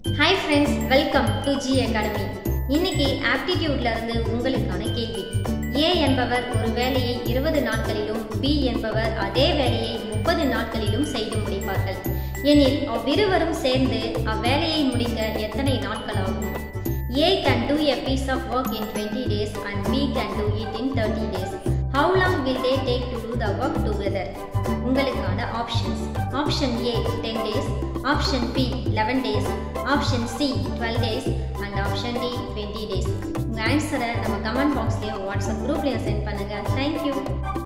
hi friends welcome to G academy இன்னைக்கு ஆப்டிடியூட்ல இருந்து உங்களுக்கான கேள்வி ஏ என்பவர் ஒரு வேலையை இருபது நாட்களிலும் பி என்பவர் அதே வேலையை முப்பது நாட்களிலும் செய்து முடிப்பார்கள் எனில் அவ்விருவரும் சேர்ந்து அவ்வேலையை முடிக்க எத்தனை நாட்கள் ஆகும் A can do a piece of work in twenty days and B can do it in thirty days how long will they take to do the work together உங்களுக்கான options option A ten days option B eleven days option C twelve days and option D twenty days உங்கள் ஆன்சரை நம்ம comment பாக்ஸ்லேயும் WhatsApp குரூப்லேயும் send பண்ணுங்கள் thank you